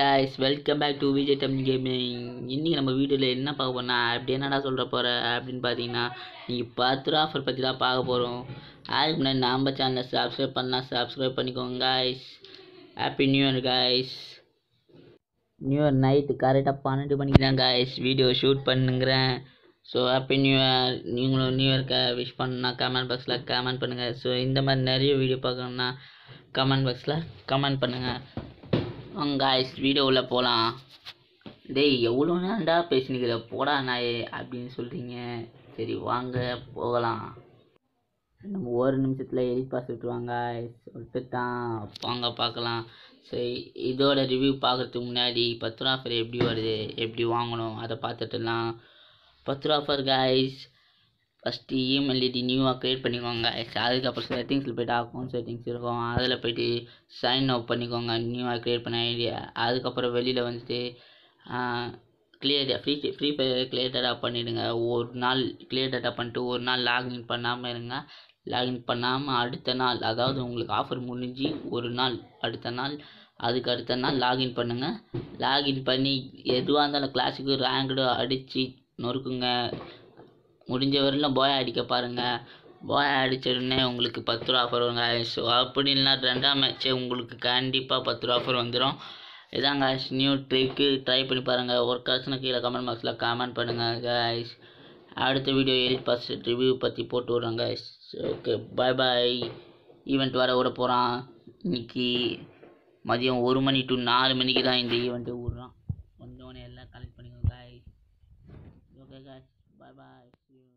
guys welcome back to Vijay Tamil gaming இன்னைக்கு நம்ம வீடியோவில் என்ன பார்க்க போறோம்னா அப்படி என்னடா சொல்கிற போகிற அப்படின்னு பார்த்தீங்கன்னா நீங்கள் பத்து ரூபா ஆஃபர் பற்றி தான் பார்க்க போகிறோம் அதுக்கு முன்னாடி நம்ம சேனலை சப்ஸ்கிரைப் பண்ணலாம் சப்ஸ்கிரைப் பண்ணிக்கோங்க guys happy new year guys new year night கரெக்டாக பன்னெண்டு மணிக்கு தான் guys வீடியோ ஷூட் பண்ணுங்கிறேன் ஸோ ஹாப்பி நியூ இயர் நீங்களும் நியூ இயர்க்கு விஷ் பண்ணா கமெண்ட் பாக்ஸில் கமெண்ட் பண்ணுங்கள் ஸோ இந்த மாதிரி நிறைய வீடியோ பார்க்கணுன்னா கமெண்ட் பாக்ஸில் கமெண்ட் பண்ணுங்கள் வாங்க காய்ஸ் வீடியோ உள்ள போகலாம் டேய் எவ்வளோ நேரம்டா பேசினுக்கிற போடா நாயே அப்படின்னு சொல்கிறீங்க சரி வாங்க போகலாம் நம்ம ஒரு நிமிஷத்தில் எடிட் பாஸ் விட்டுருவாங்க விட்டுட்டான் வாங்க பார்க்கலாம் சரி இதோட ரிவ்யூ பார்க்குறதுக்கு முன்னாடி பத்து ரூபா ஆஃபர் எப்படி வருது எப்படி வாங்கணும் அதை பார்த்துட்டுலாம் பத்து ரூபா offer guys first email ID நியூவாக க்ரியேட் பண்ணிக்கோங்க அதுக்கப்புறம் செட்டிங்ஸில் போய்ட்டு அக்கௌண்ட் செட்டிங்ஸ் இருக்கும் அதில் போய்ட்டு சைன் அப் பண்ணிக்கோங்க நியூவாக க்ரியேட் பண்ண ஐடியா அதுக்கப்புறம் வெளியில் வந்துட்டு clear free free fire clear data பண்ணிவிடுங்க ஒரு நாள் கிளியர் டேட்டா பண்ணிட்டு ஒரு நாள் லாகின் பண்ணாமல் இருங்க லாகின் பண்ணாமல் அடுத்த நாள் அதாவது உங்களுக்கு ஆஃபர் முடிஞ்சு ஒரு நாள் அடுத்த நாள் அதுக்கு அடுத்த நாள் லாகின் பண்ணுங்கள் லாகின் பண்ணி எதுவாக இருந்தாலும் கிளாஸுக்கு ரேங்க்டு அடித்து நொறுக்குங்க முடிஞ்ச வரையிலும் போய் அடிக்க பாருங்கள் போய் அடிச்ச உடனே உங்களுக்கு பத்து ரூபா ஆஃபர் வருங்க ஸோ அப்படி இல்லைனா ரெண்டாம் மேட்ச்சே உங்களுக்கு கண்டிப்பாக பத்து ரூபா ஆஃபர் வந்துடும் இதாங்க நியூ ட்ரிக்கு ட்ரை பண்ணி பாருங்கள் ஒர்க் ஆச்சுன்னா கீழே கமெண்ட் பாக்ஸில் கமெண்ட் பண்ணுங்கள் guys அடுத்த வீடியோ எடிட் பாஸ் ரிவ்யூ பற்றி போட்டு விட்றேன் guys okay bye bye event வர விட போகிறான் இன்னைக்கு மதியம் ஒரு மணி டு நாலு மணிக்கு தான் இந்த ஈவெண்ட்டு விட்றான் வந்தவொடனே எல்லாம் கலெக்ட் பண்ணிக்கோங்க guys okay guys bye bye see you